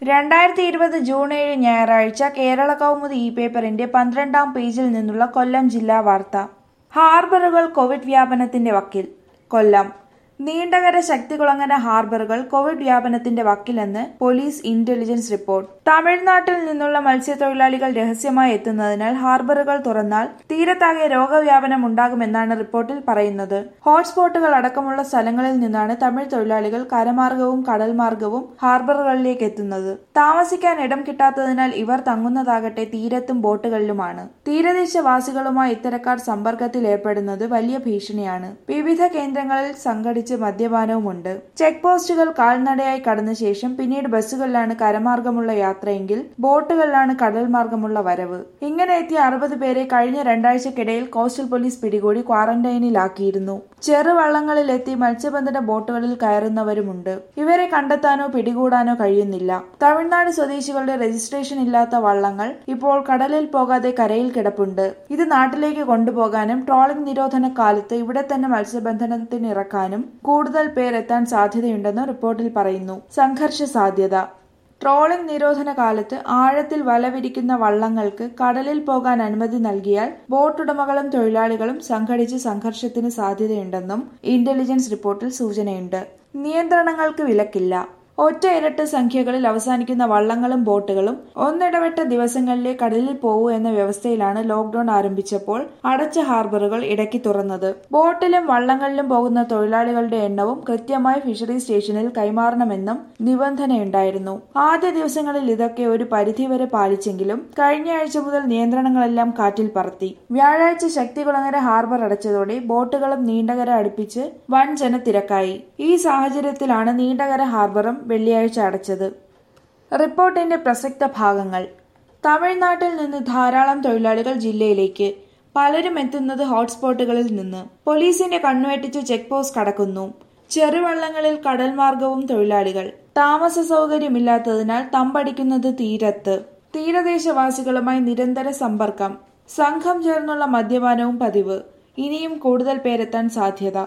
രണ്ടായിരത്തി ഇരുപത് ജൂൺ ഏഴ് ഞായറാഴ്ച കേരള കൗമുദി ഇ പേപ്പറിന്റെ പന്ത്രണ്ടാം പേജിൽ നിന്നുള്ള കൊല്ലം ജില്ലാ വാർത്ത ഹാർബറുകൾ കോവിഡ് വ്യാപനത്തിന്റെ വക്കിൽ കൊല്ലം നീണ്ടകര ശക്തികുളങ്ങര ഹാർബറുകൾ കോവിഡ് വ്യാപനത്തിന്റെ വക്കിലെന്ന് പോലീസ് ഇന്റലിജൻസ് റിപ്പോർട്ട് തമിഴ്നാട്ടിൽ നിന്നുള്ള മത്സ്യത്തൊഴിലാളികൾ രഹസ്യമായി എത്തുന്നതിനാൽ ഹാർബറുകൾ തുറന്നാൽ തീരത്താകെ രോഗവ്യാപനം ഉണ്ടാകുമെന്നാണ് റിപ്പോർട്ടിൽ പറയുന്നത് ഹോട്ട്സ്പോട്ടുകൾ അടക്കമുള്ള സ്ഥലങ്ങളിൽ നിന്നാണ് തമിഴ് തൊഴിലാളികൾ കരമാർഗവും കടൽമാർഗവും ഹാർബറുകളിലേക്ക് എത്തുന്നത് താമസിക്കാൻ ഇടം കിട്ടാത്തതിനാൽ ഇവർ തങ്ങുന്നതാകട്ടെ തീരത്തും ബോട്ടുകളിലുമാണ് തീരദേശവാസികളുമായി ഇത്തരക്കാർ സമ്പർക്കത്തിൽ ഏർപ്പെടുന്നത് വലിയ ഭീഷണിയാണ് വിവിധ കേന്ദ്രങ്ങളിൽ സംഘടിച്ച് മദ്യപാനവുമുണ്ട് ചെക്ക് പോസ്റ്റുകൾ കാൽനടയായി കടന്ന ശേഷം പിന്നീട് ബസ്സുകളിലാണ് കരമാർഗമുള്ള യാത്രയെങ്കിൽ ബോട്ടുകളിലാണ് കടൽ മാർഗമുള്ള വരവ് ഇങ്ങനെ എത്തിയ അറുപത് പേരെ കഴിഞ്ഞ രണ്ടാഴ്ചക്കിടയിൽ കോസ്റ്റൽ പോലീസ് പിടികൂടി ക്വാറന്റൈനിലാക്കിയിരുന്നു ചെറുവള്ളങ്ങളിൽ എത്തി മത്സ്യബന്ധന ബോട്ടുകളിൽ കയറുന്നവരുമുണ്ട് ഇവരെ കണ്ടെത്താനോ പിടികൂടാനോ കഴിയുന്നില്ല തമിഴ്നാട് സ്വദേശികളുടെ രജിസ്ട്രേഷൻ ഇല്ലാത്ത വള്ളങ്ങൾ ഇപ്പോൾ കടലിൽ പോകാതെ കരയിൽ കിടപ്പുണ്ട് ഇത് നാട്ടിലേക്ക് കൊണ്ടുപോകാനും ട്രോളിംഗ് നിരോധന കാലത്ത് ഇവിടെ തന്നെ മത്സ്യബന്ധനത്തിന് ഇറക്കാനും കൂടുതൽ പേർ എത്താൻ സാധ്യതയുണ്ടെന്ന് റിപ്പോർട്ടിൽ പറയുന്നു സംഘർഷ സാധ്യത ട്രോളിംഗ് നിരോധന കാലത്ത് ആഴത്തിൽ വല വിരിക്കുന്ന വള്ളങ്ങൾക്ക് കടലിൽ പോകാൻ അനുമതി നൽകിയാൽ ബോട്ടുടമകളും തൊഴിലാളികളും സംഘടിച്ച് സംഘർഷത്തിന് സാധ്യതയുണ്ടെന്നും ഇന്റലിജൻസ് റിപ്പോർട്ടിൽ സൂചനയുണ്ട് നിയന്ത്രണങ്ങൾക്ക് വിലക്കില്ല ഒറ്റ ഇരട്ട സംഖ്യകളിൽ അവസാനിക്കുന്ന വള്ളങ്ങളും ബോട്ടുകളും ഒന്നിടവിട്ട ദിവസങ്ങളിലെ കടലിൽ പോകൂ എന്ന വ്യവസ്ഥയിലാണ് ലോക്ഡൌൺ ആരംഭിച്ചപ്പോൾ അടച്ച ഹാർബറുകൾ ഇടയ്ക്ക് തുറന്നത് ബോട്ടിലും വള്ളങ്ങളിലും പോകുന്ന തൊഴിലാളികളുടെ എണ്ണവും കൃത്യമായി ഫിഷറി സ്റ്റേഷനിൽ കൈമാറണമെന്നും നിബന്ധനയുണ്ടായിരുന്നു ആദ്യ ദിവസങ്ങളിൽ ഇതൊക്കെ ഒരു പരിധിവരെ പാലിച്ചെങ്കിലും കഴിഞ്ഞ ആഴ്ച മുതൽ നിയന്ത്രണങ്ങളെല്ലാം കാറ്റിൽ പറത്തി വ്യാഴാഴ്ച ശക്തികുളങ്ങര ഹാർബർ അടച്ചതോടെ ബോട്ടുകളും നീണ്ടകര അടുപ്പിച്ച് വൻ ജനത്തിരക്കായി ഈ സാഹചര്യത്തിലാണ് നീണ്ടകര ഹാർബറും വെള്ളിയാഴ്ച അടച്ചത് റിപ്പോർട്ടിന്റെ പ്രസക്ത ഭാഗങ്ങൾ തമിഴ്നാട്ടിൽ നിന്ന് ധാരാളം തൊഴിലാളികൾ ജില്ലയിലേക്ക് പലരും എത്തുന്നത് ഹോട്ട്സ്പോട്ടുകളിൽ നിന്ന് പോലീസിന്റെ കണ്ണുവെട്ടിച്ച് ചെക്ക് പോസ്റ്റ് കടക്കുന്നു ചെറുവള്ളങ്ങളിൽ കടൽ മാർഗവും തൊഴിലാളികൾ താമസ സൗകര്യമില്ലാത്തതിനാൽ തമ്പടിക്കുന്നത് തീരത്ത് തീരദേശവാസികളുമായി നിരന്തര സമ്പർക്കം സംഘം ചേർന്നുള്ള മദ്യപാനവും പതിവ് ഇനിയും കൂടുതൽ പേരെത്താൻ സാധ്യത